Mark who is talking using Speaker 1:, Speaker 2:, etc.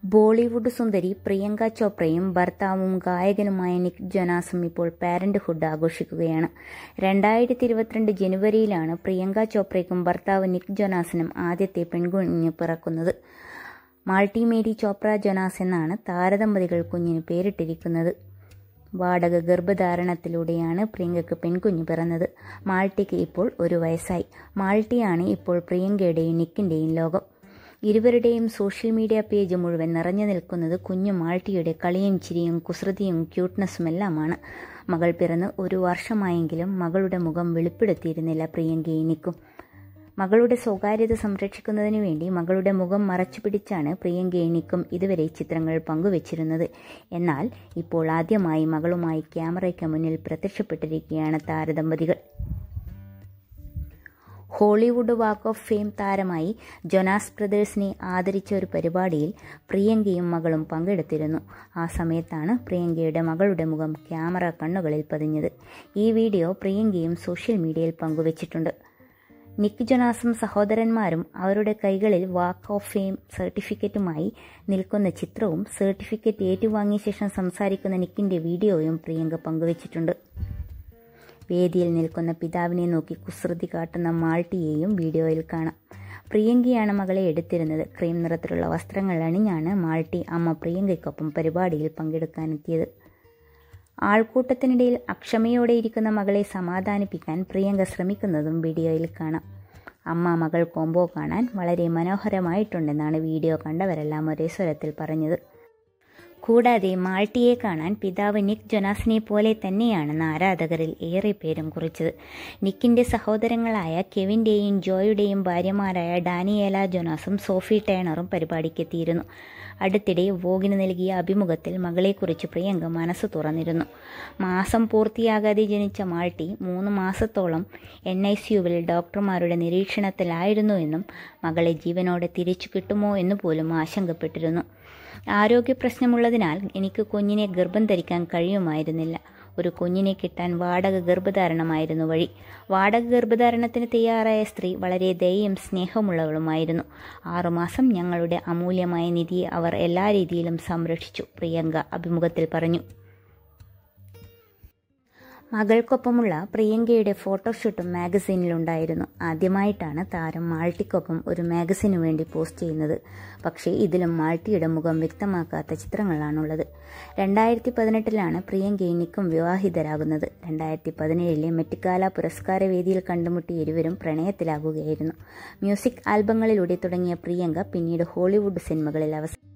Speaker 1: ബോളിവുഡ് സുന്ദരി പ്രിയങ്ക ചോപ്രയും ഭർത്താവും ഗായകനുമായ നിക് ജൊനാസും ഇപ്പോൾ പാരന്റ്ഹുഡ് ആഘോഷിക്കുകയാണ് രണ്ടായിരത്തി ഇരുപത്തിരണ്ട് ജനുവരിയിലാണ് പ്രിയങ്ക ചോപ്രയ്ക്കും ഭർത്താവ് നിക് ജൊനാസിനും ആദ്യത്തെ പെൺകുഞ്ഞ് പിറക്കുന്നത് മാൾട്ടിമേരി ചോപ്ര ജൊനാസ് എന്നാണ് താരദമ്പതികൾ കുഞ്ഞിന് പേരിട്ടിരിക്കുന്നത് വാടക ഗർഭധാരണത്തിലൂടെയാണ് പ്രിയങ്കയ്ക്ക് പെൺകുഞ്ഞ് പിറന്നത് മാൾട്ടിക്ക് ഇപ്പോൾ ഒരു വയസ്സായി മാൾട്ടിയാണ് ഇപ്പോൾ പ്രിയങ്കയുടെയും നിക്കിൻ്റെയും ലോകം ഇരുവരുടെയും സോഷ്യൽ മീഡിയ പേജ് മുഴുവൻ നിറഞ്ഞു നിൽക്കുന്നത് കുഞ്ഞു മാൾട്ടിയുടെ കളിയും ചിരിയും കുസൃതിയും ക്യൂട്ട്നെസ്സുമെല്ലാമാണ് മകൾ പിറന്ന് ഒരു വർഷമായെങ്കിലും മകളുടെ മുഖം വെളിപ്പെടുത്തിയിരുന്നില്ല പ്രിയങ്കയും നിക്കും മകളുടെ സ്വകാര്യത സംരക്ഷിക്കുന്നതിന് വേണ്ടി മകളുടെ മുഖം മറച്ചു പിടിച്ചാണ് പ്രിയങ്കയും നിക്കും ഇതുവരെ ചിത്രങ്ങൾ പങ്കുവച്ചിരുന്നത് എന്നാൽ ഇപ്പോൾ ആദ്യമായി മകളുമായി ക്യാമറയ്ക്ക് മുന്നിൽ പ്രത്യക്ഷപ്പെട്ടിരിക്കുകയാണ് താരദമ്പതികൾ ഹോളിവുഡ് വാക്ക് ഓഫ് ഫെയിം താരമായി ജൊനാസ് ബ്രദേഴ്സിനെ ആദരിച്ച ഒരു പരിപാടിയിൽ പ്രിയങ്കയും മകളും പങ്കെടുത്തിരുന്നു ആ സമയത്താണ് പ്രിയങ്കയുടെ മകളുടെ മുഖം ക്യാമറ കണ്ണുകളിൽ പതിഞ്ഞത് ഈ വീഡിയോ പ്രിയങ്കയും സോഷ്യൽ മീഡിയയിൽ പങ്കുവച്ചിട്ടുണ്ട് നിക്ക് ജൊനാസും സഹോദരന്മാരും അവരുടെ കൈകളിൽ വാക്ക് ഓഫ് ഫെയിം സർട്ടിഫിക്കറ്റുമായി നിൽക്കുന്ന ചിത്രവും സർട്ടിഫിക്കറ്റ് ഏറ്റുവാങ്ങിയ ശേഷം സംസാരിക്കുന്ന നിക്കിന്റെ വീഡിയോയും പ്രിയങ്ക പങ്കുവച്ചിട്ടുണ്ട് വേദിയിൽ നിൽക്കുന്ന പിതാവിനെ നോക്കി കുസൃതി കാട്ടുന്ന മാൾട്ടിയെയും വീഡിയോയിൽ കാണാം പ്രിയങ്കയാണ് മകളെ എടുത്തിരുന്നത് ക്രീം നിറത്തിലുള്ള വസ്ത്രങ്ങൾ അണിഞ്ഞാണ് മാൾട്ടി അമ്മ പ്രിയങ്കയ്ക്കൊപ്പം പരിപാടിയിൽ പങ്കെടുക്കാനെത്തിയത് ആൾക്കൂട്ടത്തിനിടയിൽ അക്ഷമയോടെ ഇരിക്കുന്ന മകളെ സമാധാനിപ്പിക്കാൻ പ്രിയങ്ക ശ്രമിക്കുന്നതും വീഡിയോയിൽ കാണാം അമ്മ മകൾ കോംബോ കാണാൻ വളരെ മനോഹരമായിട്ടുണ്ടെന്നാണ് വീഡിയോ കണ്ടവരെല്ലാം ഒരേ സ്വരത്തിൽ പറഞ്ഞത് കൂടാതെ മാൾട്ടിയെ കാണാൻ പിതാവ് നിക് ജൊനാസിനെ പോലെ തന്നെയാണെന്ന് ആരാധകരിൽ ഏറെ പേരും കുറിച്ചത് നിക്കിന്റെ സഹോദരങ്ങളായ കെവിന്റെയും ജോയുടെയും ഭാര്യമാരായ ഡാനിയേല ജൊനാസും സോഫി ടേണറും പരിപാടിക്കെത്തിയിരുന്നു അടുത്തിടെ വോഗിന് നൽകിയ അഭിമുഖത്തിൽ മകളെക്കുറിച്ച് പ്രിയങ്ക മനസ്സ് തുറന്നിരുന്നു മാസം പൂർത്തിയാകാതെ ജനിച്ച മാൾട്ടി മൂന്ന് മാസത്തോളം എൻ ഐ സിയുവിൽ ഡോക്ടർമാരുടെ നിരീക്ഷണത്തിലായിരുന്നു എന്നും മകളെ ജീവനോടെ തിരിച്ചു കിട്ടുമോ എന്ന് പോലും ആശങ്കപ്പെട്ടിരുന്നു ആരോഗ്യ പ്രശ്നമുള്ളതിനാൽ എനിക്ക് കുഞ്ഞിനെ ഗർഭം ധരിക്കാൻ കഴിയുമായിരുന്നില്ല ഒരു കുഞ്ഞിനെ കിട്ടാൻ വാടക ഗർഭധാരണമായിരുന്നു വഴി വാടക ഗർഭധാരണത്തിന് തയ്യാറായ സ്ത്രീ വളരെ ദയയും സ്നേഹമുള്ളവളുമായിരുന്നു ആറുമാസം ഞങ്ങളുടെ അമൂല്യമായ നിധിയെ അവർ എല്ലാ രീതിയിലും സംരക്ഷിച്ചു പ്രിയങ്ക അഭിമുഖത്തിൽ പറഞ്ഞു മകൾക്കൊപ്പമുള്ള പ്രിയങ്കയുടെ ഫോട്ടോഷൂട്ടും മാഗസീനിലുണ്ടായിരുന്നു ആദ്യമായിട്ടാണ് താരം മാൾട്ടിക്കൊപ്പം ഒരു മാഗസിനു വേണ്ടി പോസ്റ്റ് ചെയ്യുന്നത് പക്ഷേ ഇതിലും മാൾട്ടിയുടെ മുഖം വ്യക്തമാക്കാത്ത ചിത്രങ്ങളാണുള്ളത് രണ്ടായിരത്തി പതിനെട്ടിലാണ് പ്രിയങ്കയും നിക്കും വിവാഹിതരാകുന്നത് രണ്ടായിരത്തി പതിനേഴിലെ മെറ്റിക്കാല പുരസ്കാര വേദിയിൽ കണ്ടുമുട്ടിയ ഇരുവരും പ്രണയത്തിലാകുകയായിരുന്നു മ്യൂസിക് ആൽബങ്ങളിലൂടെ തുടങ്ങിയ പ്രിയങ്ക പിന്നീട് ഹോളിവുഡ് സിനിമകളിൽ അവസാനം